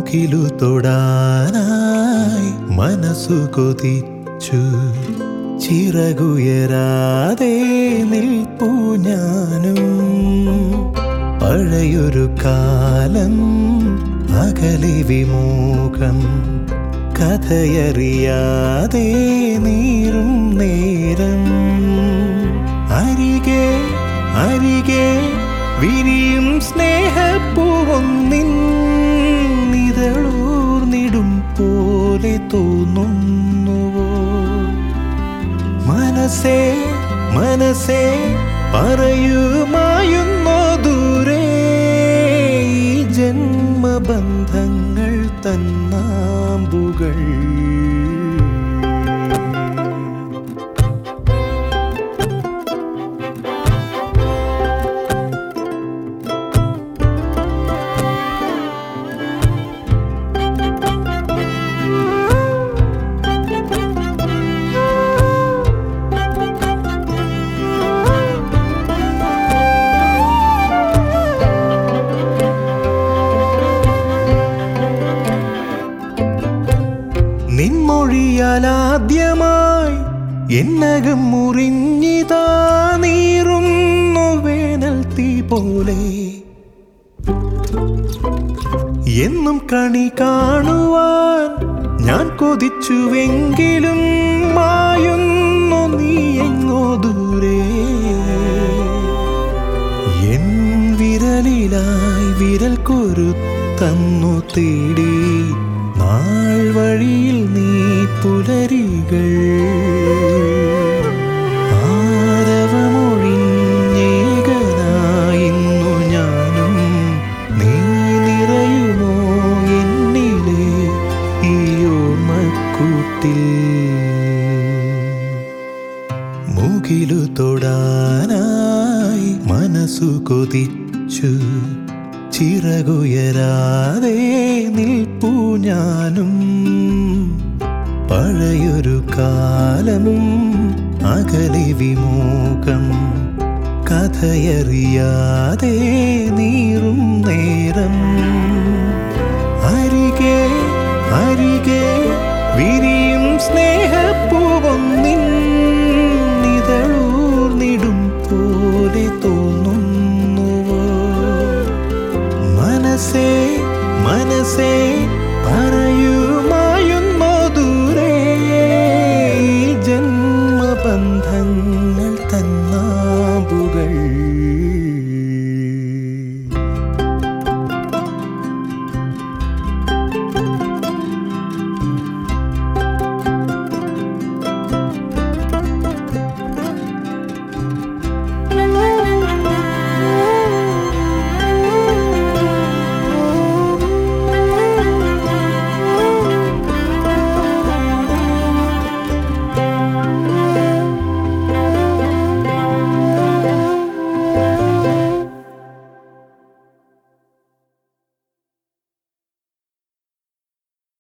മുകിലു തൊടാനായി മനസ്സു കൊതിച്ചു ചിറകുയരാതെ നിൽപ്പു ഞാനും പഴയൊരു കാലം അകലെ വിമൂഖം കഥയറിയാതെ നീറും നേരം അരികെ അരികെ വിരിയും സ്നേഹപ്പൂവൊന്നിൻ നിതളൂർന്നിടും പോലെ തോന്നുന്നുവോ മനസ്സേ മനസ്സേ പറയുമായുന്നോ ദൂരെ ഈ ജന്മബന്ധങ്ങൾ തന്നാമ്പുകൾ നിൻമൊഴിയാൽ ആദ്യമായി എന്നകം മുറിഞ്ഞിതാ നീറുന്നു വേനൽ തീ പോലെ എന്നും കണി കാണുവാൻ ഞാൻ കൊതിച്ചുവെങ്കിലും മായുന്നു നീ എങ്ങോ ദൂരെ എൻ വിരലിലായി വിരൽ കൊരുത്തന്നു തേടി നാൾ വഴിയിൽ നീ പുലരികൾ ആരവമൊഴിഞ്ഞേകനായിന്നു ഞാനും നീ നിറയുമോ എന്നിലെ ഈ ഓർമ്മക്കൂട്ടിൽ മുകിലു തൊടാനായി മനസ്സു കൊതിച്ചു ചിറകുയരാതെ നിൽപ്പു ഞാനും പഴയൊരു കാലം അകലെ വിമൂഖം കഥയറിയാതെ നീറും നേരം അരികെ അരികെ വിരിയും സ്നേഹപ്പൂവൊന്നിൻ നിതളൂർന്നിടും പോലെ തോന്നുന്നുവോ മനസ്സേ മനസ്സേ പറ